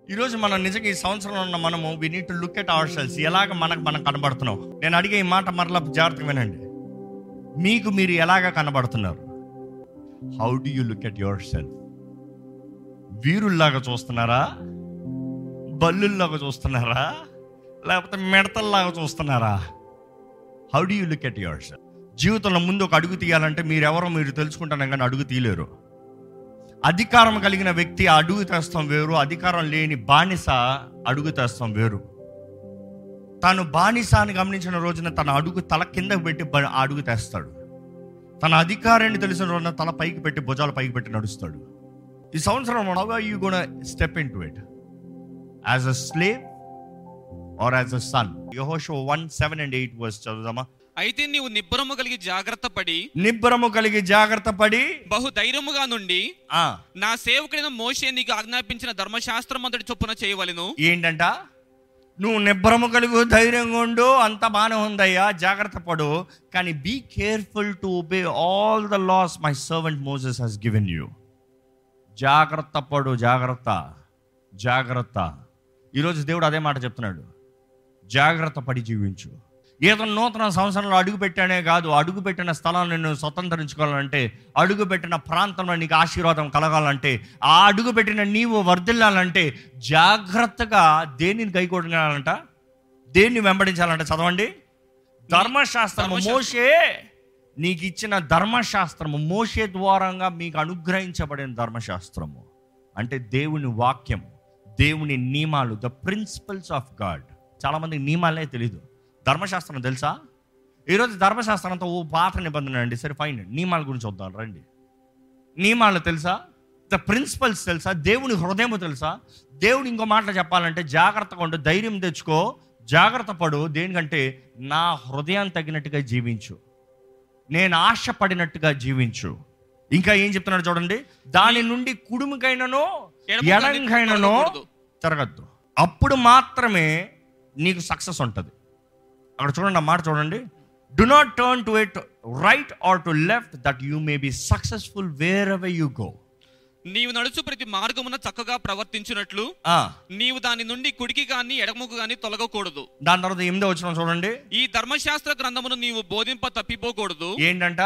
ఈరోజు మనం నిజంగా ఈ సంవత్సరంలో ఉన్న మనము we need to look at our sales ఎలాగ మనకు మనం కనబడుతున్నాం నేను అడిగే ఈ మాట మరలా జాగ్రత్తగా వినండి మీకు మీరు ఎలాగ కనబడుతున్నారు how do you look at yourself వీరుల్లాగా చూస్తున్నారా బల్లుల్లాగా చూస్తున్నారా లేకపోతే మిడతల్లాగా చూస్తున్నారా how do you look at yourself జీవితంలో ముందు ఒక అడుగు తీయాలంటే మీరెవరో మీరు తెలుసుకుంటాను కానీ అడుగు తీయలేరు అధికారం కలిగిన వ్యక్తి అడుగు తెస్తాం వేరు అధికారం లేని బానిస అడుగు తెస్తాం వేరు తాను బానిస అని గమనించిన రోజున తన అడుగు తల కింద పెట్టి బ- అడుగు తెస్తాడు తన అధికారాన్ని తెలిసిన రోజున తల పైకి పెట్టి భుజాలు పైకి పెట్టి నడుస్తాడు ఈ సంవత్సరం you gonna step into it as a slave or as a son Joshua one seven and eight verse చదువుదామా అయితే నీవు నిబ్బరము కలిగి జాగ్రత్త పడి నిబ్బరము కలిగి జాగ్రత్త పడి బహు ధైర్యముగా నుండి ఆ, నా సేవకుడైన మోషే నీకు ఆజ్ఞాపించిన ధర్మశాస్త్రం మొదటి చొప్పున చేయవలెను ఏంటంట నువ్వు నిబ్బరము కలిగి ధైర్యంగా ఉండు అంత బాగానే ఉందయ్యా జాగ్రత్త పడు కానీ be careful to obey all the laws my servant Moses has given you జాగ్రత్త పడు జాగ్రత్త జాగ్రత్త ఈరోజు దేవుడు అదే మాట చెప్తున్నాడు జాగ్రత్త పడి జీవించు ఏదో నూతన సంవత్సరంలో అడుగు పెట్టానే కాదు అడుగు పెట్టిన స్థలాన్ని నేను స్వతంత్రించుకోవాలంటే అడుగు పెట్టిన ప్రాంతంలో నీకు ఆశీర్వాదం కలగాలంటే ఆ అడుగు పెట్టిన నీవు వర్ధిల్లాలంటే జాగ్రత్తగా దేనిని కైకొడాలంట దేన్ని వెంబడించాలంట చదవండి ధర్మశాస్త్రము ధర్మశాస్త్రం. మోషే నీకు ఇచ్చిన ధర్మశాస్త్రము మోషే ద్వారంగా మీకు అనుగ్రహించబడిన ధర్మశాస్త్రము అంటే దేవుని వాక్యం దేవుని నియమాలు ద ప్రిన్సిపల్స్ ఆఫ్ గాడ్ చాలా మందికి నియమాలే తెలీదు ధర్మశాస్త్రం తెలుసా ఈరోజు ధర్మశాస్త్రంతో ఓ పాత నిబంధన అండి సరే ఫైన్ నియమాల గురించి వద్దాం రండి నియమాలు తెలుసా ద ప్రిన్సిపల్స్ తెలుసా దేవుని హృదయం తెలుసా దేవుడు ఇంకో మాటలు చెప్పాలంటే జాగ్రత్తగా ఉండు ధైర్యం తెచ్చుకో జాగ్రత్త పడు దేనికంటే నా హృదయం తగినట్టుగా జీవించు నేను ఆశపడినట్టుగా జీవించు ఇంకా ఏం చెప్తున్నాడు చూడండి దాని నుండి కుడుముకైనను ఎడమకు ఎడంకైనను తొలగకూడదు. జరగద్దు అప్పుడు మాత్రమే నీకు సక్సెస్ ఉంటుంది అక్కడ చూడండి ఆ మాట చూడండి do not turn to it right or to left that you may be successful wherever you go నీవు నడుచు ప్రతి మార్గమున చక్కగా ప్రవర్తించినట్లు నీవు దాని నుండి కుడికి గాని ఎడమకు గాని తొలగకూడదు దాని తర్వాత ఎనిమిదో వచ్చిన చూడండి ఈ ధర్మశాస్త్ర గ్రంథమును నీవు బోధింప తప్పిపోకూడదు ఏంటంట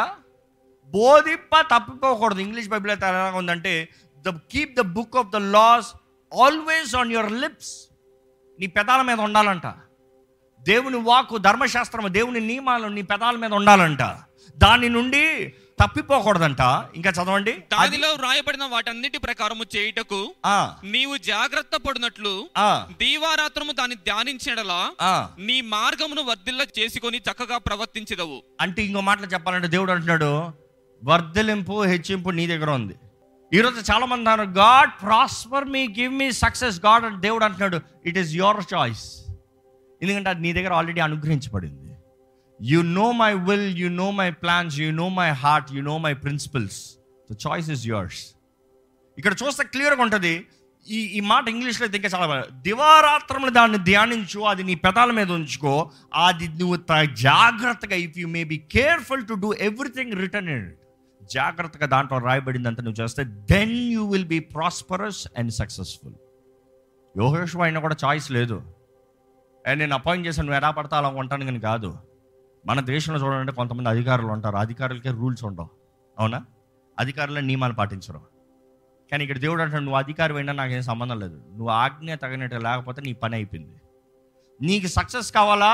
బోధింప తప్పిపోకూడదు ఇంగ్లీష్ బైబిల్ అయితే ఎలా ఉందంటే the keep the book of the laws always on your lips నీ పెదాల మీద ఉండాలంట దేవుని వాక్కు ధర్మశాస్త్రము దేవుని నియమాలు నీ పెదాల మీద ఉండాలంట దాని నుండి తప్పిపోకూడదంట ఇంకా చదవండి అది- దానిలో వ్రాయబడిన వాటన్నిటి ప్రకారము చేయుటకు ఆ, నీవు జాగ్రత్త పడినట్లు ఆ, దీవారాత్రము దాన్ని ధ్యానించడలా ఆ. నీ మార్గమును వర్ధిల్ల చేసుకొని చక్కగా ప్రవర్తించదవు అంటే ఇంకో మాటలు చెప్పాలంటే దేవుడు అంటున్నాడు వర్ధలింపు హెచ్చింపు నీ దగ్గర ఉంది ఈరోజు చాలా మంది అన్నారు God prosper me give me success God అని దేవుడు అంటున్నాడు ఇట్ ఈస్ యువర్ చాయిస్ ఎందుకంటే అది నీ దగ్గర ఆల్రెడీ అనుగ్రహించబడింది you know my will you know my plans you know my heart you know my principles the choice is yours ఇక్కడ చూస్తే క్లియర్గా ఉంటుంది ఈ ఈ మాట ఇంగ్లీష్లో అయితే ఇంకా చాలా బాగా దివారాత్రములు దాన్ని ధ్యానించు అది నీ పెదాల మీద ఉంచుకో అది నువ్వు త- జాగ్రత్తగా if you may be careful to do everything return in it జాగ్రత్తగా దాంట్లో రాయబడిందంతా నువ్వు చేస్తే then you will be prosperous and successful యోగేశ్వ అయినా కూడా చాయిస్ లేదు అండ్ నేను అపాయింట్ చేశాను నువ్వు ఎలా పడతా అలా ఉంటాను కానీ కాదు మన దేశంలో చూడాలంటే కొంతమంది అధికారులు ఉంటారు అధికారులకే రూల్స్ ఉండవు అవునా అధికారులే నియమాలు పాటించరు కానీ ఇక్కడ దేవుడు అంటాడు నువ్వు అధికారి అయినా నాకేం సంబంధం లేదు నువ్వు ఆజ్ఞ తగినట్టు లేకపోతే నీ పని అయిపోయింది నీకు సక్సెస్ కావాలా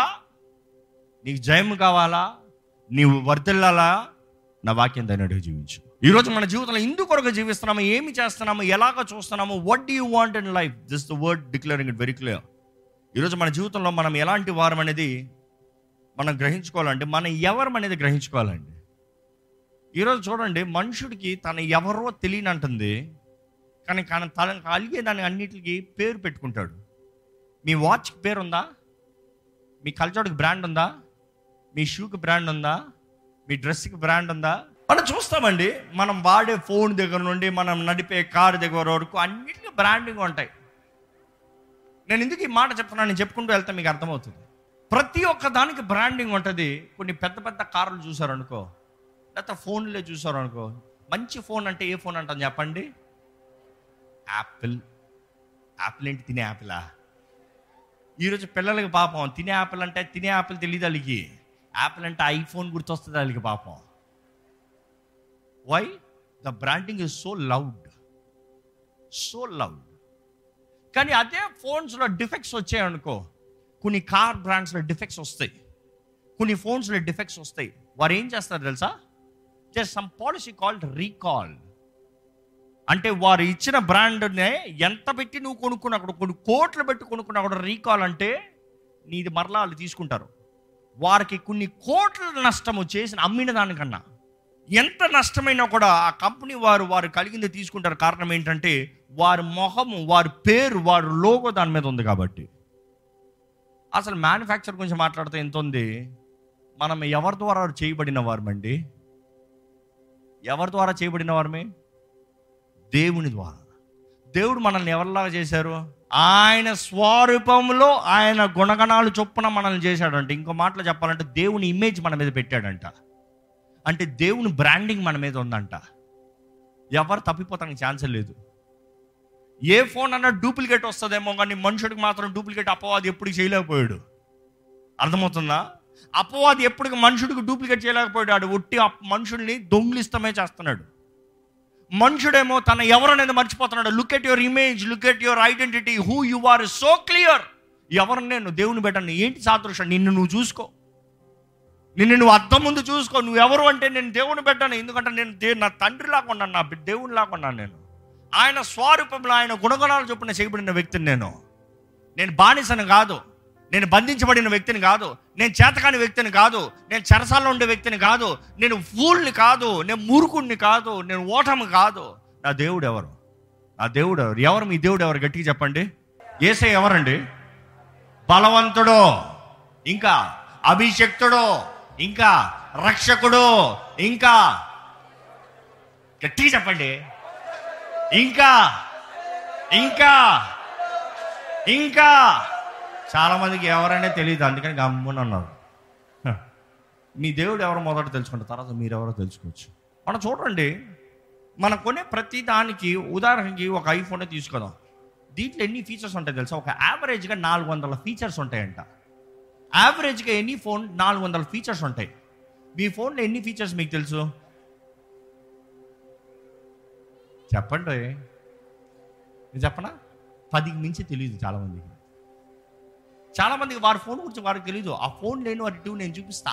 నీకు జయం కావాలా నీవు వర్తిల్లాలా నా వాక్యం తగినట్టుగా జీవించు ఈరోజు మన జీవితంలో ఇందు కొరకు జీవిస్తున్నాము ఏమి చేస్తున్నాము ఎలాగ చూస్తున్నాము what do you want in life this the word declaring it very clear ఈరోజు మన జీవితంలో మనం ఎలాంటి వారం అనేది మనం గ్రహించుకోవాలంటే మనం ఎవరం అనేది గ్రహించుకోవాలండి ఈరోజు చూడండి మనుషుడికి తన ఎవరో తెలియనంటుంది కానీ కానీ తన కలిగే దాని అన్నిటికి పేరు పెట్టుకుంటాడు మీ వాచ్కి పేరు ఉందా మీ కల్చర్కి బ్రాండ్ ఉందా మీ షూకి బ్రాండ్ ఉందా మీ డ్రెస్కి బ్రాండ్ ఉందా మనం చూస్తామండి మనం వాడే ఫోన్ దగ్గర నుండి మనం నడిపే కారు దగ్గర వరకు అన్నిటికీ బ్రాండింగ్ ఉంటాయి నేను ఎందుకు ఈ మాట చెప్తున్నాను నేను చెప్పుకుంటూ వెళ్తే మీకు అర్థమవుతుంది ప్రతి ఒక్క దానికి బ్రాండింగ్ ఉంటుంది కొన్ని పెద్ద పెద్ద కార్లు చూసారనుకో లేకపోతే ఫోన్లే చూసారనుకో మంచి ఫోన్ అంటే ఏ ఫోన్ అంటాను చెప్పండి యాపిల్ యాపిల్ ఏంటి తినే యాపిలా ఈరోజు పిల్లలకి పాపం తినే యాపిల్ అంటే తినే యాపిల్ తెలియదు వాళ్ళకి యాపిల్ అంటే ఐఫోన్ గుర్తొస్తుంది వాళ్ళకి పాపం why the branding is so loud so loud కానీ అదే ఫోన్స్లో డిఫెక్ట్స్ వచ్చాయనుకో కొన్ని కార్ బ్రాండ్స్లో డిఫెక్ట్స్ వస్తాయి కొన్ని ఫోన్స్లో డిఫెక్ట్స్ వస్తాయి వారు ఏం చేస్తారు తెలుసా just some policy called recall అంటే వారు ఇచ్చిన బ్రాండ్నే ఎంత పెట్టి నువ్వు కొనుక్కున్నా కూడా కొన్ని కోట్లు పెట్టి కొనుక్కున్నా కూడా రీకాల్ అంటే నీది మరలా వాళ్ళు తీసుకుంటారు వారికి కొన్ని కోట్ల నష్టము చేసిన అమ్మిన దానికన్నా ఎంత నష్టమైనా కూడా ఆ కంపెనీ వారు వారు కలిగింది తీసుకుంటారు కారణం ఏంటంటే వారి మొహము వారి పేరు వారి లోగో దాని మీద ఉంది కాబట్టి అసలు మ్యానుఫ్యాక్చర్ గురించి మాట్లాడితే ఎంత ఉంది మనం ఎవరి ద్వారా చేయబడిన వారమండి ఎవరి ద్వారా చేయబడిన వారమే దేవుని ద్వారా దేవుడు మనల్ని ఎవరిలాగా చేశారు ఆయన స్వరూపంలో ఆయన గుణగణాలు చొప్పున మనల్ని చేశాడంట ఇంకో మాటలో చెప్పాలంటే దేవుని ఇమేజ్ మన మీద పెట్టాడంట అంటే దేవుని బ్రాండింగ్ మన మీద ఉందంట ఎవరు తప్పిపోతానికి ఛాన్స్ లేదు ఏ ఫోన్ అన్నా డూప్లికేట్ వస్తుందేమో కానీ మనుషుడికి మాత్రం డూప్లికేట్ అపవాది ఎప్పుడు చేయలేకపోయాడు అర్థమవుతుందా అపవాది ఎప్పటికి మనుషుడికి డూప్లికేట్ చేయలేకపోయాడు ఆడు ఒట్టి ఆ మనుషుల్ని దొంగిలిస్తమే చేస్తున్నాడు మనుషుడేమో తన ఎవరనేది మర్చిపోతున్నాడు look at your image look at your identity who you are so clear ఎవరు నేను దేవుని పెట్టండి ఏంటి సాదృశ్యం నిన్ను నువ్వు చూసుకో నిన్ను నువ్వు అద్దం ముందు చూసుకో నువ్వు ఎవరు అంటే నేను దేవుని పెట్టాను ఎందుకంటే నేను దే నా తండ్రి లాగా ఉన్నాను నా బిడ్డ- దేవుని లాగా ఉన్నాను నేను ఆయన స్వరూపంలో ఆయన గుణగణాలు చొప్పున చేయబడిన వ్యక్తిని నేను నేను బానిసను కాదు నేను బంధించబడిన వ్యక్తిని కాదు నేను చేతకాని వ్యక్తిని కాదు నేను చెరసాల్లో ఉండే వ్యక్తిని కాదు నేను ఫూల్ని కాదు నేను మూర్ఖుణ్ణి కాదు నేను ఓటమి కాదు నా దేవుడు ఎవరు నా దేవుడు ఎవరు ఎవరు మీ దేవుడు ఎవరు గట్టిగా చెప్పండి ఏసై ఎవరండి బలవంతుడు ఇంకా అభిషక్తుడు ఇంకా రక్షకుడు ఇంకా గట్టిగా చెప్పండి ఇంకా ఇంకా ఇంకా చాలా మందికి ఎవరైనా తెలియదు అందుకని గమ్మున అన్నారు హ. మీ దేవుడు ఎవరో మొదట తెలుసుకుంటారు తర్వాత మీరెవరో తెలుసుకోవచ్చు మనం చూడండి మనం కొనే ప్రతి దానికి ఉదాహరణకి ఒక ఐఫోన్ తీసుకుందాం దీంట్లో ఎన్ని ఫీచర్స్ ఉంటాయి తెలుసా ఒక యావరేజ్గా నాలుగు వందల ఫీచర్స్ ఉంటాయంట యావరేజ్గా ఎన్ని ఫోన్ నాలుగు వందల ఫీచర్స్ ఉంటాయి మీ ఫోన్లో ఎన్ని ఫీచర్స్ మీకు తెలుసు చెప్పండి నేను చెప్పనా పదికి మించి తెలియదు చాలా మందికి చాలా మందికి వారి ఫోన్ గురించి వారికి తెలియదు ఆ ఫోన్ లేని వారి టూ నేను చూపిస్తా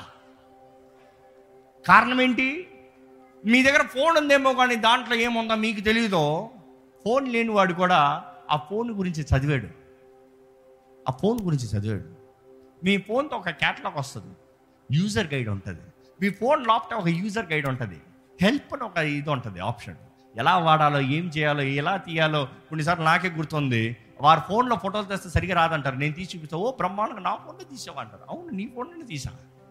కారణం ఏంటి మీ దగ్గర ఫోన్ ఉందేమో కానీ దాంట్లో ఏముందో మీకు తెలియదో ఫోన్ లేని వాడు కూడా ఆ ఫోన్ గురించి చదివాడు ఆ ఫోన్ గురించి చదివాడు మీ ఫోన్తో ఒక క్యాటలాగ్ వస్తుంది యూజర్ గైడ్ ఉంటుంది మీ ఫోన్ లోపల ఒక యూజర్ గైడ్ ఉంటుంది హెల్ప్ అని ఒక ఇది ఉంటుంది ఆప్షన్ ఎలా వాడాలో ఏం చేయాలో ఎలా తీయాలో కొన్నిసార్లు నాకే గుర్తుంది వారి ఫోన్లో ఫోటోలు తెస్తే సరిగా రాదంటారు నేను తీసి చూపిస్తా ఓ బ్రహ్మాండంగా నా ఫోన్లో తీసావా అంటారు అవును నీ ఫోన్లోనే తీసా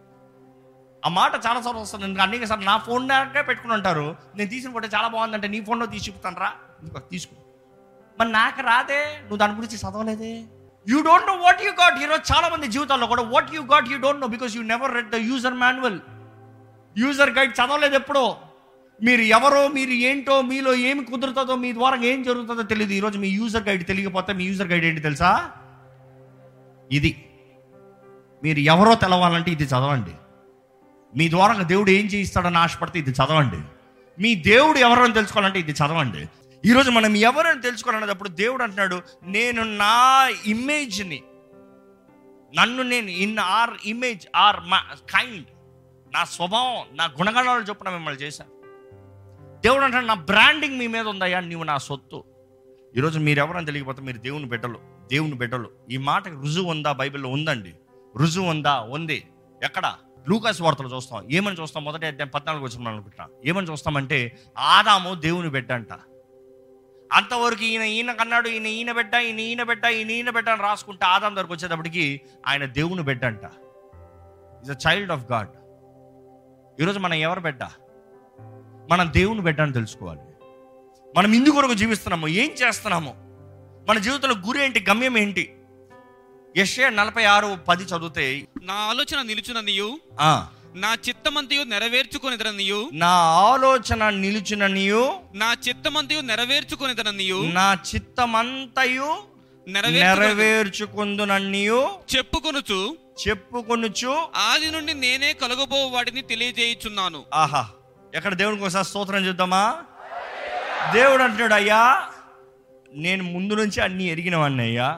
ఆ మాట చాలా సార్లు వస్తుంది ఎందుకు అనేక సార్లు నా ఫోన్ దాకా పెట్టుకుని ఉంటారు నేను తీసిన ఫోటో చాలా బాగుందంటే నీ ఫోన్లో తీసి చూపుతాను రా ఇదిగో తీసుకో మరి నాకు రాదే నువ్వు దాని గురించి చదవలేదే you don't know what you got ఈరోజు చాలా మంది జీవితాల్లో కూడా what you got you don't know because you never read the user manual user guide చదవలేదు ఎప్పుడో మీరు ఎవరో మీరు ఏంటో మీలో ఏమి కుదురుతుందో మీ ద్వారా ఏం జరుగుతుందో తెలియదు ఈరోజు మీ యూజర్ గైడ్ తెలియకపోతే మీ యూజర్ గైడ్ ఏంటి తెలుసా ఇది మీరు ఎవరో తెలవాలంటే ఇది చదవండి మీ ద్వారా దేవుడు ఏం చేయిస్తాడని ఆశపడితే ఇది చదవండి మీ దేవుడు ఎవరని తెలుసుకోవాలంటే ఇది చదవండి ఈరోజు మనం ఎవరని తెలుసుకోవాలన్నప్పుడు దేవుడు అంటున్నాడు నేను నా ఇమేజ్ని నన్ను నేను ఇన్ ఆర్ ఇమేజ్ ఆర్ మా కైండ్ నా స్వభావం నా గుణగణాలు చొప్పున మిమ్మల్ని చేశాను దేవుడు అంటాడు నా బ్రాండింగ్ మీ మీద ఉందయ్యా నీవు నా సొత్తు ఈరోజు మీరు ఎవరని తెలియకపోతే మీరు దేవుని బిడ్డలు దేవుని బిడ్డలు ఈ మాటకి రుజువు ఉందా బైబిల్లో ఉందండి రుజువు ఉందా ఉంది ఎక్కడ లూకాస్ వార్తలు చూస్తాం ఏమని చూస్తాం మొదటి అధ్యాయం పద్నాలుగు వచ్చిన అనుకుంటా ఏమని చూస్తామంటే ఆదాము దేవుని బిడ్డ అంట అంతవరకు ఈయన ఈయన కన్నాడు ఈయన ఈయన బిడ్డ ఈయన ఈయన బిడ్డ ఈయన ఈయన బిడ్డ అని రాసుకుంటే ఆదాం దగ్గరకు వచ్చేటప్పటికి ఆయన దేవుని బిడ్డ అంట is a child of God ఈరోజు మనం ఎవరు బిడ్డ మనం దేవుని బిడ్డ అని తెలుసుకోవాలి మనం ఇందు కొరకు జీవిస్తున్నాము ఏం చేస్తున్నాము మన జీవితంలో గురి ఏంటి గమ్యం ఏంటి యశ్య నలభై ఆరు పది చదివితే నా ఆలోచన నిలుచుననియు ఆ, నా చిత్తమంతయు నెరవేర్చుకొనిదననియు నా ఆలోచన నిలుచుననియు నా చిత్తమంతయు నెరవేర్చుకొనిదననియు నా చిత్తమంతయు నెరవేర్చు నెరవేర్చుకుందునన్నీయు చెప్పుకొనుచు చెప్పుకొనుచు ఆది నుండి నేనే కలుగబో వాటిని తెలియజేయుచున్నాను ఆహా ఎక్కడ దేవునికి ఒకసారి స్తోత్రం చూద్దామా దేవుడు అంటున్నాడు అయ్యా నేను ముందు నుంచి అన్ని ఎరిగినవాడిని అయ్యా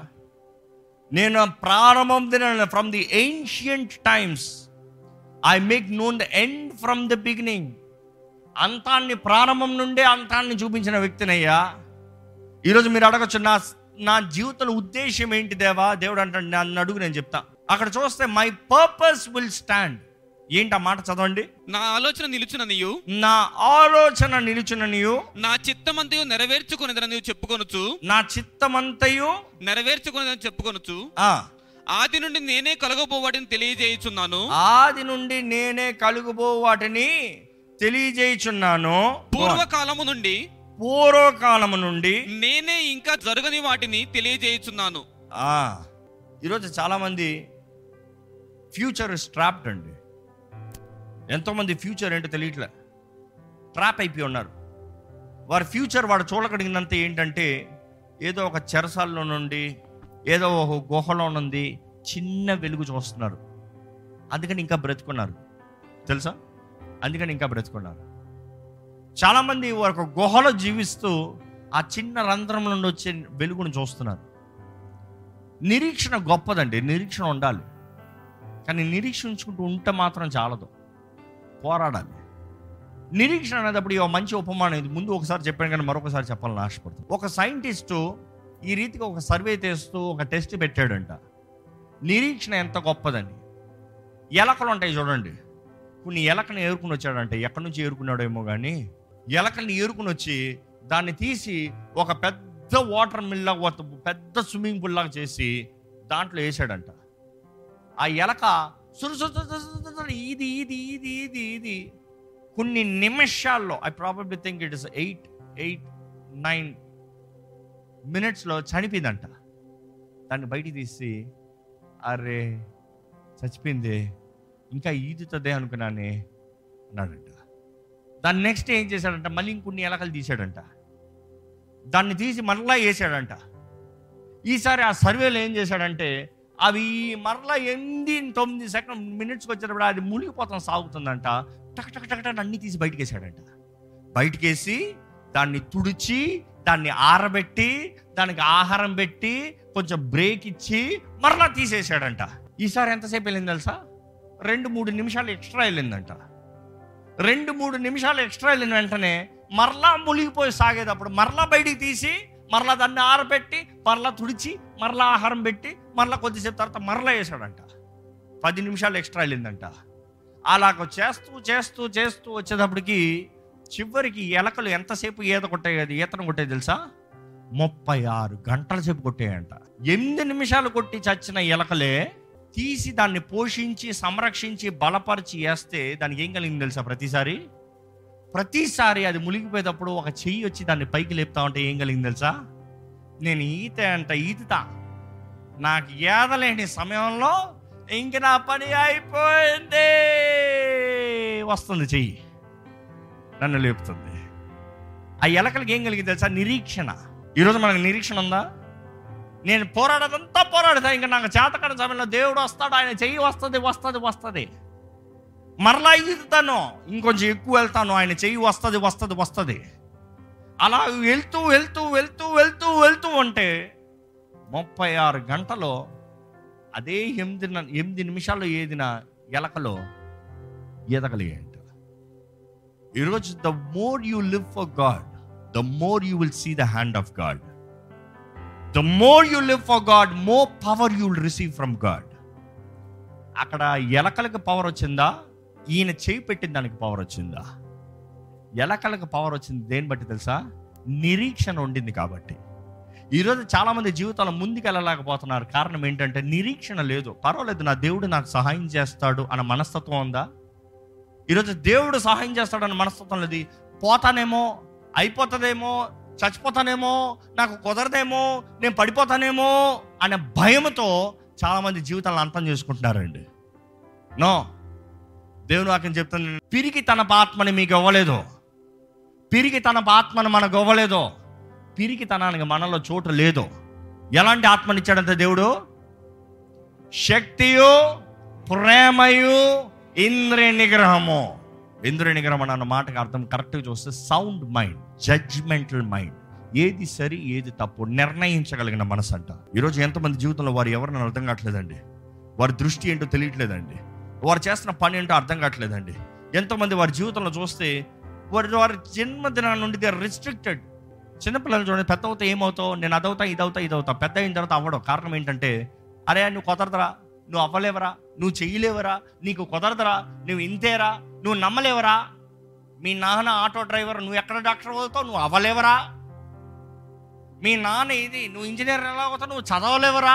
నేను ప్రారంభం from the ancient times I make known the end from the beginning అంతాన్ని ప్రారంభం నుండే అంతాన్ని చూపించిన వ్యక్తినయ్యా ఈరోజు మీరు అడగచ్చు నా నా జీవితంలో ఉద్దేశం ఏంటి దేవా దేవుడు అంటాడు నన్ను అడుగు నేను చెప్తా అక్కడ చూస్తే మై పర్పస్ విల్ స్టాండ్ ఏంటి ఆ మాట చదవండి నా ఆలోచన నిలుచుననియు నా ఆలోచన నిలుచున నీవు నా చిత్తమంతయు నెరవేర్చుకునేదని నీవు చెప్పుకొనుచు నా చిత్తమంతయు నెరవేర్చుకునేదని చెప్పుకొనుచు ఆ, ఆది నుండి నేనే కలగబో వాటిని తెలియజేయుచున్నాను ఆది నుండి నేనే కలుగుబో వాటిని తెలియజేయుచున్నాను పూర్వకాలము నుండి పూర్వకాలము నుండి నేనే ఇంకా జరగని వాటిని తెలియజేయుచున్నాను ఆ, ఈరోజు చాలామంది ఫ్యూచర్ స్ట్రాప్డ్ అండి ఎంతోమంది ఫ్యూచర్ ఏంటో తెలియట్లే ట్రాప్ అయిపోయి ఉన్నారు వారి ఫ్యూచర్ వాడు చూడగలిగినంత ఏంటంటే ఏదో ఒక చెరసాల్లో నుండి ఏదో ఒక గుహలో నుండి చిన్న వెలుగు చూస్తున్నారు అందుకని ఇంకా బ్రతుకున్నారు తెలుసా అందుకని ఇంకా బ్రతుకున్నారు చాలామంది ఒక గుహలో జీవిస్తూ ఆ చిన్న రంధ్రం నుండి వచ్చే వెలుగును చూస్తున్నారు నిరీక్షణ గొప్పదండి నిరీక్షణ ఉండాలి కానీ నిరీక్షించుకుంటూ ఉంటే మాత్రం చాలదు పోరాడాలి నిరీక్షణ అనేటప్పుడు ఈ మంచి ఉపమానం ఇది ముందు ఒకసారి చెప్పాను కానీ మరొకసారి చెప్పాలని ఆశపడుతుంది ఒక సైంటిస్టు ఈ రీతిగా ఒక సర్వే చేస్తూ ఒక టెస్ట్ పెట్టాడంట నిరీక్షణ ఎంత గొప్పదని ఎలకలు ఉంటాయి చూడండి కొన్ని ఎలకని ఏరుకుని వచ్చాడంటే ఎక్కడి నుంచి ఏరుకున్నాడేమో కానీ ఎలకల్ని ఏరుకుని వచ్చి దాన్ని తీసి ఒక పెద్ద వాటర్ మిల్ లాగా పెద్ద స్విమ్మింగ్ పూల్ లాగా చేసి దాంట్లో వేసాడంట ఆ ఎలక సురు సురు సురు సురు సురు సురు ఇది ఇది ఇది ఇది ఇది కొన్ని నిమిషాల్లో I probably think it is eight eight nine మినిట్స్లో చనిపోయిందంట దాన్ని బయటికి తీసి అరే చచ్చిపోయింది ఇంకా ఈదుతుందే అనుకున్నానే అన్నాడంట దాన్ని నెక్స్ట్ ఏం చేశాడంట మళ్ళీ ఇంకొన్ని ఎలకలు తీసాడంట దాన్ని తీసి మరలా వేసాడంట ఈసారి ఆ సర్వేలో ఏం చేశాడంటే అవి మరలా ఎనిమిది తొమ్మిది సెకండ్ మినిట్స్కి వచ్చేటప్పుడు అది మునిగిపోతాం సాగుతుందంట టక్ టక్ టక్ టక్ అన్ని తీసి బయటికి వేసాడంట బయటికేసి దాన్ని తుడిచి దాన్ని ఆరబెట్టి దానికి ఆహారం పెట్టి కొంచెం బ్రేక్ ఇచ్చి మరలా తీసేసాడంట ఈసారి ఎంతసేపు వెళ్ళింది తెలుసా రెండు మూడు నిమిషాలు ఎక్స్ట్రా వెళ్ళిందంట రెండు మూడు నిమిషాలు ఎక్స్ట్రా వెళ్ళిన వెంటనే మరలా మునిగిపోయి సాగేటప్పుడు మరలా బయటికి తీసి మరలా దాన్ని ఆరబెట్టి మరలా తుడిచి మరలా ఆహారం పెట్టి మరలా కొద్దిసేపు తర్వాత మరలా వేసాడంట పది నిమిషాలు ఎక్స్ట్రా వెళ్ళిందంట అలాగ చేస్తూ చేస్తూ చేస్తూ వచ్చేటప్పటికి చివరికి ఎలకలు ఎంతసేపు ఈత కొట్టాయి అది ఈతను కొట్టాయి తెలుసా ముప్పై ఆరు గంటల సేపు కొట్టాయంట ఎనిమిది నిమిషాలు కొట్టి చచ్చిన ఎలకలే తీసి దాన్ని పోషించి సంరక్షించి బలపరిచి వేస్తే దానికి ఏం కలిగింది తెలుసా ప్రతిసారి ప్రతిసారి అది మునిగిపోయేటప్పుడు ఒక చెయ్యి వచ్చి దాన్ని పైకి లేపుతా ఉంటే ఏం కలిగింది తెలుసా నేను ఈత అంట ఈదుతా నాకు ఏదలేని సమయంలో ఇంక నా పని అయిపోయింది వస్తుంది చెయ్యి నన్ను లేపుతుంది ఆ ఎలకలకి ఏం కలిగింది తెలుసా నిరీక్షణ ఈరోజు మనకు నిరీక్షణ ఉందా నేను పోరాడదంతా పోరాడతా ఇంకా నాకు చేతకడ సమయంలో దేవుడు వస్తాడు ఆయన చెయ్యి వస్తుంది వస్తుంది వస్తుంది మరలా ఈదుతాను ఇంకొంచెం ఎక్కువ వెళ్తాను ఆయన చెయ్యి వస్తుంది వస్తుంది వస్తుంది అలా వెళ్తూ వెళ్తూ వెళ్తూ వెళ్తూ వెళ్తూ ఉంటే ముప్పై ఆరు గంటలో అదే ఎనిమిది న- ఎనిమిది నిమిషాల్లో ఏదిన ఎలకలో ఎదగలిగాయంట ఈరోజు the more you live for God the more you will see the hand of God the more you live for God more power you will receive from God అక్కడ ఎలకలకు పవర్ వచ్చిందా ఈయన చేయి పెట్టిన దానికి పవర్ వచ్చిందా ఎలకలకు పవర్ వచ్చింది దేని బట్టి తెలుసా నిరీక్షణ ఉండింది కాబట్టి ఈరోజు చాలామంది జీవితాలు ముందుకు వెళ్ళలేకపోతున్నారు కారణం ఏంటంటే నిరీక్షణ లేదు పర్వాలేదు నా దేవుడు నాకు సహాయం చేస్తాడు అన్న మనస్తత్వం ఉందా ఈరోజు దేవుడు సహాయం చేస్తాడు అన్న మనస్తత్వం లేదు పోతానేమో అయిపోతుందేమో చచ్చిపోతానేమో నాకు కుదరదేమో నేను పడిపోతానేమో అనే భయంతో చాలామంది జీవితాలను అంతం చేసుకుంటున్నారండి నో దేవుని వాక్యం చెప్తాను పిరికి తన ఆత్మని మీకు ఇవ్వలేదు పిరికి తన ఆత్మను మనకు ఇవ్వలేదు పిరికి తనానికి మనలో చోటు లేదు ఎలాంటి ఆత్మనిచ్చాడంత దేవుడు శక్తియు ప్రేమయు ఇంద్రియ నిగ్రహము ఇంద్రియ నిగ్రహం అన్న మాటకు అర్థం కరెక్ట్గా చూస్తే సౌండ్ మైండ్ జడ్జ్మెంటల్ మైండ్ ఏది సరి ఏది తప్పు నిర్ణయించగలిగిన మనసు అంట ఈరోజు ఎంతమంది జీవితంలో వారు ఎవరిని అర్థం కావట్లేదండి వారి దృష్టి ఏంటో తెలియట్లేదండి వారు చేస్తున్న పని ఏంటో అర్థం కావట్లేదండి ఎంతోమంది వారి జీవితంలో చూస్తే వారి వారి జన్మదిన నుండి దే రిస్ట్రిక్టెడ్ చిన్నపిల్లలు చూడండి పెద్ద అవుతా ఏమవుతావు నేను అదవుతా ఇదవుతా ఇదవుతా పెద్ద అయిన తర్వాత అవ్వడం కారణం ఏంటంటే అరే నువ్వు కుదరదరా నువ్వు అవ్వలేవరా నువ్వు చెయ్యలేవరా నీకు కుదరదరా నువ్వు ఇంతేరా నువ్వు నమ్మలేవరా మీ నాన్న ఆటో డ్రైవర్ నువ్వు ఎక్కడ డాక్టర్ అవుతావు నువ్వు అవ్వలేవరా మీ నాన్న ఇది నువ్వు ఇంజనీర్ ఎలా అవుతావు నువ్వు చదవలేవరా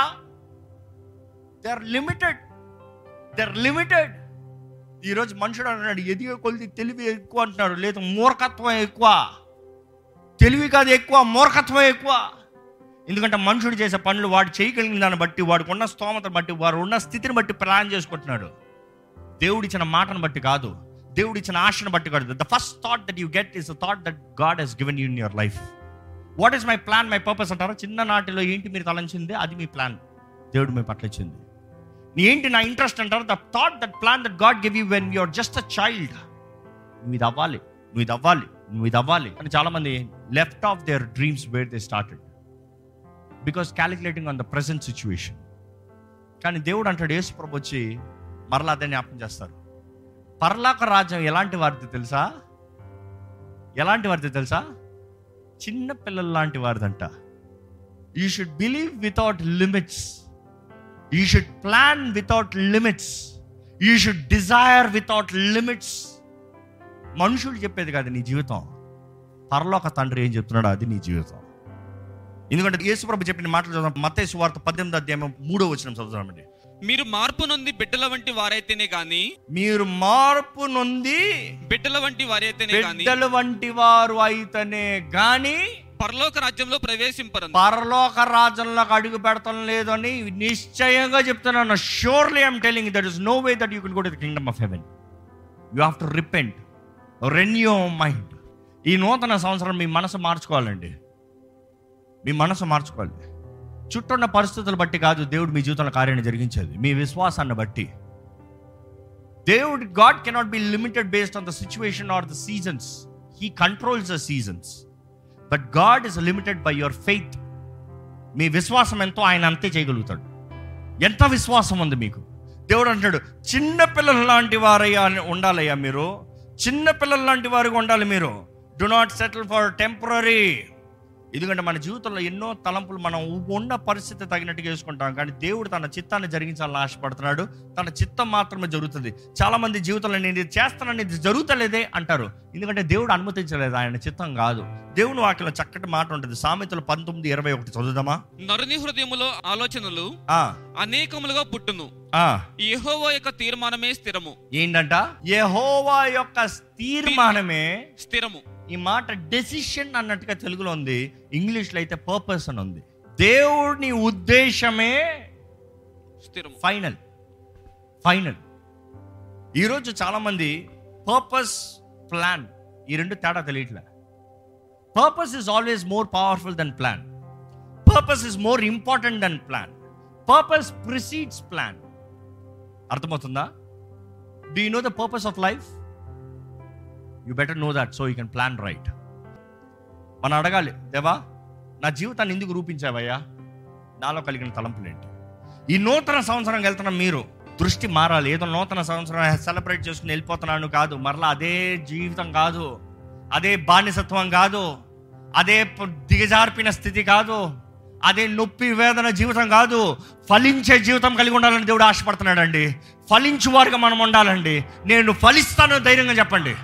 they are limited they are limited ఈరోజు మనుషుడు అంటున్నాడు ఎదిగే కొలిది తెలివి ఎక్కువ అంటున్నాడు లేదు మూర్ఖత్వం ఎక్కువ తెలివి కాదు ఎక్కువ మూర్ఖత్వం ఎక్కువ ఎందుకంటే మనుషుడు చేసే పనులు వాడు చేయగలిగిన దాన్ని బట్టి వాడికి ఉన్న స్తోమతను బట్టి వాడు ఉన్న స్థితిని బట్టి ప్లాన్ చేసుకుంటున్నాడు దేవుడిచ్చిన మాటను బట్టి కాదు దేవుడిచ్చిన ఆశను బట్టి కాదు the first thought that you get is the thought that God has given you in your life what is my plan my purpose అంటారా చిన్న నాటిలో ఏంటి మీరు తలంచింది అది మీ ప్లాన్ దేవుడు మీ పట్ల ఇచ్చింది నీ ఏంటి నా ఇంట్రెస్ట్ అంటారు the thought that plan that God give you when you're just a child నువ్వు ఇది అవ్వాలి నువ్వు ఇది అవ్వాలి నువ్వు ఇది అవ్వాలి అని చాలా మంది left of their dreams where they started because calculating on the present situation కానీ దేవుడు అంటాడు యేసు ప్రభు వచ్చి మరలా అదే జ్ఞాపకం చేస్తారు పర్లాక రాజ్యం ఎలాంటి వారిది తెలుసా ఎలాంటి వారిది తెలుసా చిన్న పిల్లల లాంటి వారిదంట you should believe without limits you should plan without limits you should desire without limits మనుషులు చెప్పేది కాదు నీ జీవితం పరలోక తండ్రి ఏం చెప్తున్నాడో అది నీ జీవితం ఎందుకంటే యేసుప్రభు చెప్పిన మాటలు చదువుతాం మత్తయి సువార్త పద్దెనిమిది అధ్యాయం మూడో వచ్చిన చదువుతామండి మీరు మార్పు నొంది బిడ్డల వంటి వారైతేనే గాని మీరు మార్పు నొంది బిడ్డల వంటి వారైతేనే గాని బిడ్డలు వంటి వారు అయితేనే గాని పరలోక రాజ్యంలో ప్రవేశింపరను పరలోక రాజ్యంలోకి అడుగు పెడతాం లేదని నిశ్చయంగా చెప్తున్నాను surely I'm telling that is no way that you can go to the kingdom of heaven you have to repent renew mind ఈ నూతన సంవత్సరం మీ మనసు మార్చుకోవాలండి మీ మనసు మార్చుకోవాలి చుట్టూన్న పరిస్థితులు బట్టి కాదు దేవుడు మీ జీవితంలో కార్యాన్ని జరిగించేది మీ విశ్వాసాన్ని బట్టి దేవుడు God cannot be limited based on the situation or the seasons he controls the seasons but God is limited by your faith మీ విశ్వాసం ఎంతో ఆయన అంతే చేయగలుగుతాడు ఎంత విశ్వాసం ఉంది మీకు దేవుడు అంటాడు చిన్న పిల్లల లాంటి వారయ్యా అని ఉండాలయ్యా మీరు చిన్న పిల్లల లాంటి వారిగా ఉండాలి మీరు do not settle for temporary ఎందుకంటే మన జీవితంలో ఎన్నో తలంపులు మనం ఉన్న పరిస్థితి తగినట్టుగా వేసుకుంటాం కానీ దేవుడు తన చిత్తాన్ని జరిగించాలని ఆశపడుతున్నాడు తన చిత్తం మాత్రమే జరుగుతుంది చాలా మంది జీవితంలో నేను ఇది చేస్తానని ఇది జరుగుతలేదే అంటారు ఎందుకంటే దేవుడు అనుమతించలేదు ఆయన చిత్తం కాదు దేవుని వాక్యంలో చక్కటి మాట ఉంటుంది సామెతలు పంతొమ్మిది ఇరవై ఒకటి చదువుదామా నరుని హృదయములో ఆలోచనలు ఆ, అనేకములుగా పుట్టును ఆ. యెహోవా యొక్క తీర్మానమే స్థిరము ఏంటంట యెహోవా యొక్క తీర్మానమే స్థిరము ఈ మాట డెసిషన్ అన్నట్టుగా తెలుగులో ఉంది ఇంగ్లీష్లో అయితే పర్పస్ అని ఉంది దేవుని ఉద్దేశమే స్థిరము ఫైనల్ ఫైనల్ ఈరోజు చాలామంది పర్పస్ ప్లాన్ ఈ రెండు తేడా తెలియట్లే purpose is always more powerful than plan purpose is more important than plan purpose precedes plan అర్థమవుతుందా do you know the purpose of life you better know that so you can plan right మనం అడగాలి దేవా నా జీవితాన్ని ఎందుకు రూపించావయ్యా నాలో కలిగిన తలంపులేంటి ఈ నూతన సంవత్సరం వెళ్తున్న మీరు దృష్టి మారాలి ఏదో నూతన సంవత్సరం సెలబ్రేట్ చేసుకుని వెళ్ళిపోతున్నాను కాదు మరలా అదే జీవితం కాదు అదే బానిసత్వం కాదు అదే ప- దిగజార్పిన స్థితి కాదు అదే నొప్పి వేదన జీవితం కాదు ఫలించే జీవితం కలిగి ఉండాలని దేవుడు ఆశపడుతున్నాడండి ఫలించు వారుగా మనం ఉండాలండి నేను ఫలిస్తాను ధైర్యంగా చెప్పండి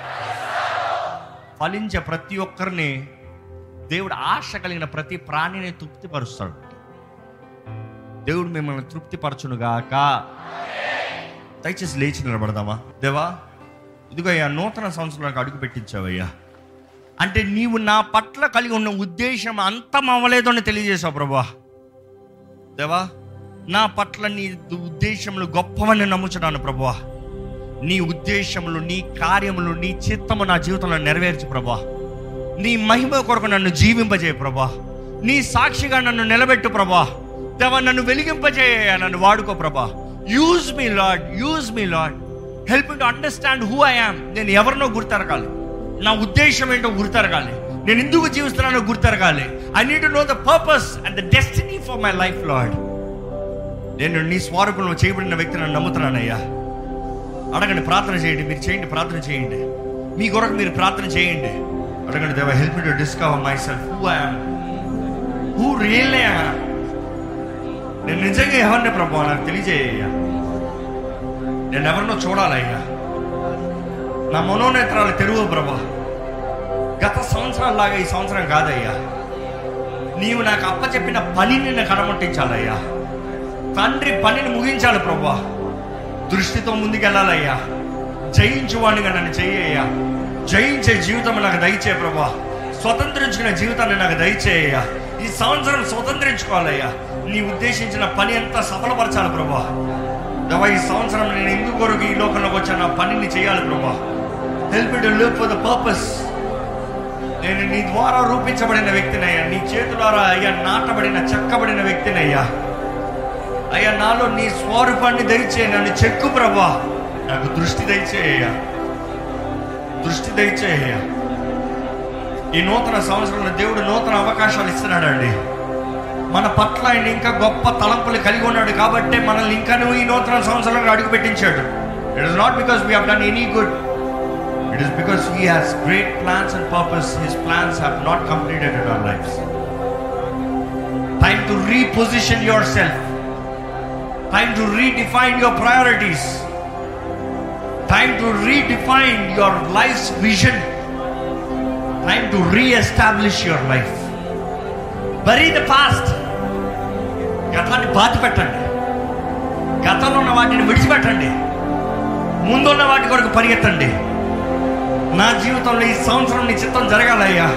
ఫలించే ప్రతి ఒక్కరిని దేవుడు ఆశ కలిగిన ప్రతి ప్రాణిని తృప్తిపరుస్తాడు దేవుడు మిమ్మల్ని తృప్తిపరచునుగాక దయచేసి లేచి నిలబడదామా దేవా ఇదిగో అయ్యా నూతన సంవత్సరానికి అడుగు పెట్టించావయ్యా అంటే నీవు నా పట్ల కలిగి ఉన్న ఉద్దేశం అంతం అవ్వలేదు అని తెలియజేశావు ప్రభా దేవా నా పట్ల నీ ఉద్దేశములు గొప్పవని నమ్ముచున్నాను ప్రభా నీ ఉద్దేశములు నీ కార్యములు నీ చిత్తము నా జీవితంలో నెరవేర్చు ప్రభా నీ మహిమ కొరకు నన్ను జీవింపజేయ ప్రభా నీ సాక్షిగా నన్ను నిలబెట్టు ప్రభా దేవా నన్ను వెలిగింపజేయ నన్ను వాడుకో ప్రభా use me lord use me lord help to understand who I am నేను ఎవరినో గుర్తెరగాలి నా ఉద్దేశం ఏంటో గుర్తెరగాలి నేను ఎందుకు జీవిస్తున్నానో గుర్తెరగాలి I need to know the purpose and the destiny for my life lord నేను నీ స్వరూపంలో చేయబడిన వ్యక్తిని నేను నమ్ముతున్నానయ్యా అడగండి ప్రార్థన చేయండి మీరు చేయండి ప్రార్థన చేయండి మీ కొరకు మీరు ప్రార్థన చేయండి అడగండి దేవ help me to discover myself who I'm who really నేను నిజంగా ఎవరిని ప్రభు నాకు తెలియజేయ్యా నేను ఎవరినో చూడాలయ్యా నా మనోనేత్రాలు తెరువు ప్రభా గత సంవత్సరాల్లాగా ఈ సంవత్సరం కాదయ్యా నీవు నాకు అప్పచెప్పిన పనిని నాకు కనమట్టించాలయ్యా తండ్రి పనిని ముగించాలి ప్రభా దృష్టితో ముందుకెళ్ళాలయ్యా జయించువాడిగా నన్ను చెయ్యయ్యా జయించే జీవితం నాకు దయచే ప్రభా స్వతంత్రించుకునే జీవితాన్ని నాకు దయచేయ్యా ఈ సంవత్సరం స్వతంత్రించుకోవాలయ్యా నీ ఉద్దేశించిన పని అంతా సఫలపరచాలి ప్రభా దేవా ఈ సంవత్సరం నేను ఎందుకు కొరకు ఈ లోకంలోకి వచ్చాను నా పనిని చేయాలి ప్రభా help to live for the purpose నేను నీ ద్వారా రూపించబడిన వ్యక్తినయ్యా నీ చేతులారా అయ్యా నాటబడిన చెక్కబడిన వ్యక్తినయ్యా అయ్యా నాలో నీ స్వరూపాన్ని దయచే నన్ను చెక్కు ప్రభా నాకు దృష్టి దయచేయ్యా దృష్టి దయచేయ్యా ఈ నూతన సంవత్సరంలో దేవుడు నూతన అవకాశాలు ఇస్తున్నాడండి మన పట్ల ఆయన ఇంకా గొప్ప తలంపులు కలిగి ఉన్నాడు కాబట్టి మనల్ని ఇంకా ఈ నూతన సంవత్సరంలో అడుగు పెట్టించాడు it is not because we have any good it is because he has great plans and purpose his plans have not completed in our life time to reposition yourself time to redefine your priorities, time to redefine your life's vision, time to re-establish your life. Bury the past. గతాన్ని బాధ పెట్టండి గతంలో ఉన్న వాటిని విడిచిపెట్టండి ముందున్న వాటి కొరకు పరిగెత్తండి నా జీవితంలో ఈ సంవత్సరం నీ చిత్తం జరగాలయ్యా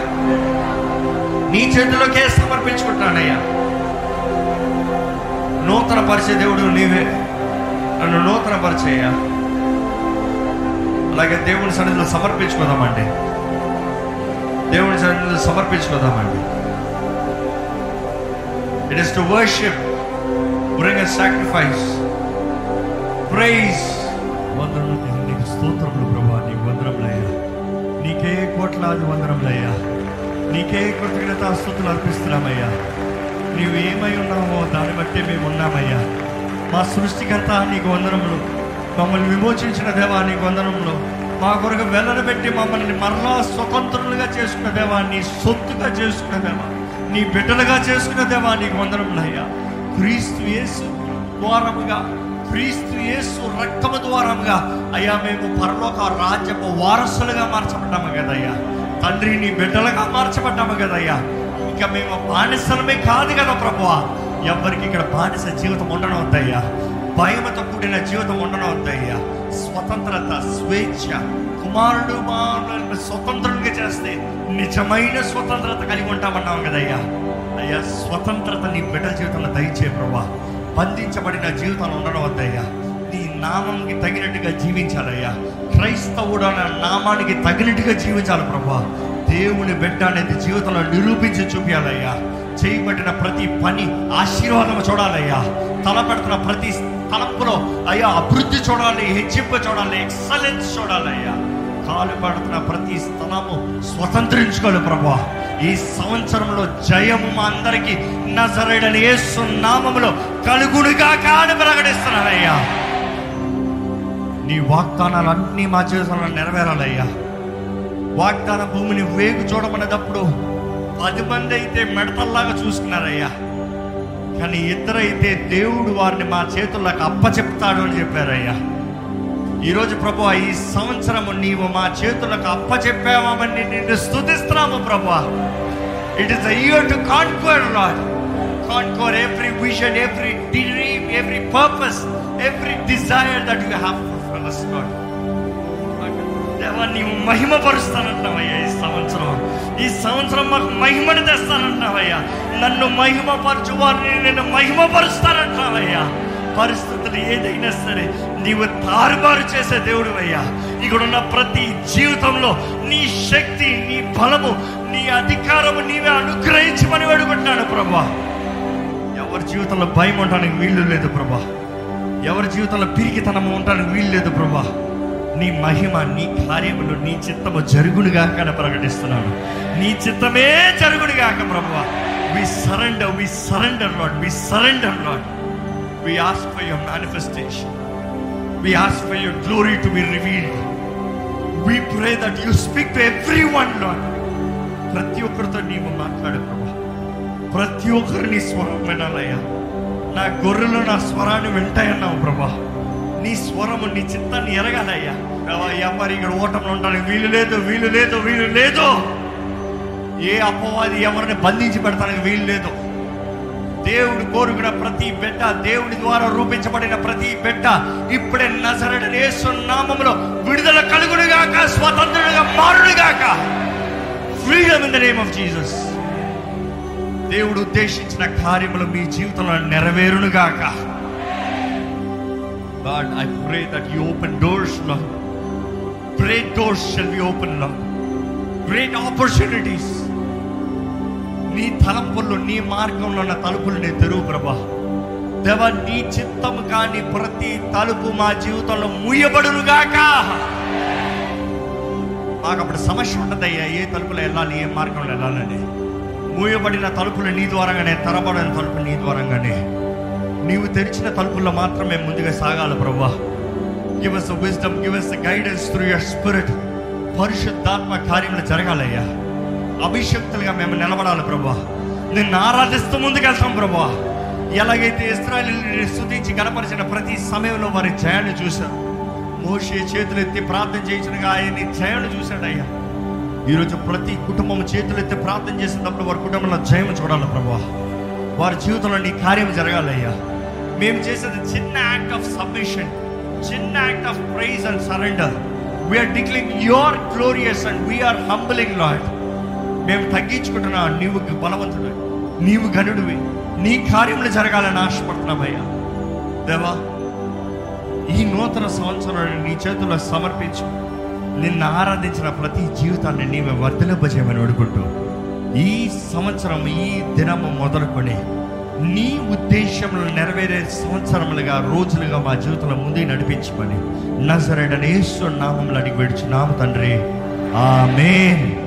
నీ చేతిలోకే సమర్పించుకుంటానయ్యా నూతన పరిచయ దేవుడు నీవే నన్ను నూతన పరిచయ అలాగే దేవుని సన్నిధిలో సమర్పించుకుందామండి దేవుని సన్నిధిలో సమర్పించుకుందామండి it is to worship bring a sacrifice praise వందనములు తండ్రి, నీకు స్తోత్రములు ప్రభా నీకు వందరములయ్యా నీకే కోట్లాది వందరములయ్యా నీకే కృతజ్ఞత స్థుతులు అర్పిస్తున్నామయ్యా నీవు ఏమై ఉన్నావో దాన్ని బట్టి మేము ఉన్నామయ్యా మా సృష్టికర్త నీకు వందనములు మమ్మల్ని విమోచించిన దేవా నీకు వందనములు మా కొరకు వెళ్ళనబెట్టి మమ్మల్ని మరలా స్వతంత్రులుగా చేసుకున్న దేవా నీ సొత్తుగా చేసుకున్న దేవా నీ బిడ్డలుగా చేసుకున్న దేవా నీకు వందనములయ్యా క్రీస్తు యేసు ద్వారముగా క్రీస్తు యేసు రక్తము ద్వారముగా అయ్యా మేము పరలోక రాజ్యపు వారసులుగా మార్చబడ్డాము కదయ్యా తండ్రి నీ బిడ్డలుగా మార్చబడ్డాము కదయ్యా ఇక మేము బానిసలమే కాదు కదా ప్రభువా ఎవరికి ఇక్కడ బానిస జీవితం ఉండడం వద్దయ్యా భయమతో కూడిన జీవితం ఉండడం వద్దయ్యా స్వతంత్రత స్వేచ్ఛ కుమారుడు మానవులను స్వతంత్రులుగా చేస్తే నిజమైన స్వతంత్రత కలిగి ఉంటామన్నాం కదయ్యా అయ్యా స్వతంత్రత నీ బిడ్డల జీవితంలో దయచే ప్రభా బంధించబడిన జీవితంలో ఉండడం వద్దయ్యా నీ నామంకి తగినట్టుగా జీవించాలయ్యా క్రైస్తవుడు అన్న నామానికి తగినట్టుగా జీవించాలి ప్రభా దేవుని బిడ్డ అనేది జీవితంలో నిరూపించి చూపించాలయ్యా చేయబడిన ప్రతి పని ఆశీర్వాదం చూడాలయ్యా తలపెడుతున్న ప్రతి తలంపులో అయ్యా అభివృద్ధి చూడాలి హెచ్చింపు చూడాలి ఎక్సలెన్స్ చూడాలయ్యా కాలు పడుతున్న ప్రతి స్థలము స్వతంత్రించుకోవాలి ప్రభా ఈ సంవత్సరంలో జయము మా అందరికీ నజరేడని యేసు నామములో కలుగుడుగా కాని ప్రకటిస్తున్నానయ్యా నీ వాగ్దానాలు అన్నీ మా జీవితంలో నెరవేరాలయ్యా వాగ్దాన భూమిని వేగు చూడమనేటప్పుడు పది మంది అయితే మెడతల్లాగా చూసుకున్నారయ్యా కానీ ఇద్దరైతే దేవుడు వారిని మా చేతుల్లోకి అప్పచెప్తాడు అని చెప్పారయ్యా ఈరోజు ప్రభు ఈ సంవత్సరము నీవు మా చేతులకు అప్పచెప్పామని నిన్ను స్తుతిస్తున్నాము ప్రభు it is year to conquer lord conquer every vision every dream every purpose every desire that you have for us lord దేవా నీవు మహిమ పరుస్తానంటున్నావయ్యా ఈ సంవత్సరం ఈ సంవత్సరం మాకు మహిమను తెస్తానంటున్నావయ్యా నన్ను మహిమ పరచు వారిని నేను మహిమ పరుస్తానంటున్నావయ్యా పరిస్థితులు ఏదైనా సరే నీవు తారుమారు చేసే దేవుడు అయ్యా ఇక్కడున్న ప్రతి జీవితంలో నీ శక్తి నీ బలము నీ అధికారము నీవే అనుగ్రహించమని వేడుకుంటున్నాను ప్రభా ఎవరి జీవితంలో భయం ఉండడానికి వీలు లేదు ప్రభా ఎవరి జీవితంలో పిరికితనం ఉండడానికి వీలు లేదు ప్రభా నీ మహిమ నీ కార్యములు నీ చిత్తము జరుగునుగాక అని ప్రకటిస్తున్నాను నీ చిత్తమే జరుగునుగాక ప్రభా we surrender we surrender Lord we surrender Lord we ask for your manifestation we ask for your glory to be revealed we pray that you speak to everyone Lord ప్రతి ఒక్కరితో నీవు మాట్లాడు ప్రభా ప్రతి ఒక్కరిని స్వరం వినాలయ్యా నా గొర్రెలు నా స్వరాన్ని వింటాయన్నావు ప్రభా నీ స్వరము నీ చిత్తాన్ని ఎరగాలయ్యా ప్రభా, అయ్యా మరి ఇక్కడ ఓటంలో ఉండడానికి వీలు లేదు వీలు లేదు వీలు లేదు ఏ అపవాది ఎవరిని బంధించి పెడతానికి వీలు లేదు దేవుడు కోరుకున్న ప్రతి బిడ్డ దేవుడి ద్వారా రూపించబడిన ప్రతి బిడ్డ ఇప్పుడే నజరడ నామములో విడుదల కలుగుడుగాక స్వతంత్రుడిగా మారుడుగాక freedom in the name of Jesus దేవుడు ఉద్దేశించిన కార్యములు మీ జీవితంలో నెరవేరునుగాక God, I pray that you open doors, Lord. Great doors shall be opened, Lord. Great opportunities. నీ తలంపుల్లో నీ మార్గంలో ఉన్న తలుపులు నేను తెరువు ప్రభా దేవ నీ చిత్తము కాని ప్రతి తలుపు మా జీవితంలో ముయ్యబడునుగాక మాకు అప్పుడు సమస్య ఉండదయ్యా ఏ తలుపులో వెళ్ళాలి ఏ మార్గంలో వెళ్ళాలని మూయబడిన తలుపులు నీ ద్వారంగానే తెరబడిన తలుపులు నీ ద్వారంగానే నీవు తెరిచిన తలుపుల్లో మాత్రమే ముందుగా సాగాలి ప్రభా give us wisdom give us guidance through your spirit పరిశుద్ధాత్మ కార్యములు జరగాలయ్యా అభిషక్తులుగా మేము నిలబడాలి ప్రభా నిన్ను ఆరాధిస్తూ ముందుకెళ్తాం ప్రభా ఎలాగైతే ఇస్రాయలు స్థుతించి కనపరిచిన ప్రతి సమయంలో వారి జయాన్ని చూశారు మోషే చేతులు ఎత్తి ప్రార్థన చేయించగా ఆయన్ని జయాన్ని చూశాడు అయ్యా ఈరోజు ప్రతి కుటుంబం చేతులు ఎత్తి ప్రార్థన చేసినప్పుడు వారి కుటుంబంలో జయం చూడాలి ప్రభా వారి జీవితంలో నీ కార్యం జరగాలయ్యా మేము చేసేది చిన్న యాక్ట్ ఆఫ్ సబ్మిషన్ చిన్న act of praise and surrender we are declaring your glorious and we are humbling Lord మేము తగ్గించుకుంటున్నా నీవు బలవంతుడు నీవు గనుడివి నీ కార్యములు జరగాలని ఆశపడుతున్నామయ్యా దేవా ఈ నూతన సంవత్సరాన్ని నీ చేతుల్లో సమర్పించు నిన్ను ఆరాధించిన ప్రతి జీవితాన్ని నీవే వర్ధలింపజేయమని అడుగుంటూ ఈ సంవత్సరం ఈ దినము మొదలుకొని నీ ఉద్దేశంలో నెరవేరే సంవత్సరములుగా రోజులుగా మా జీవితంలో ముందుకు నడిపించమని నజరడనేశ్వర నామంలో అడిగి విడుచున్నాము తండ్రి ఆమేన్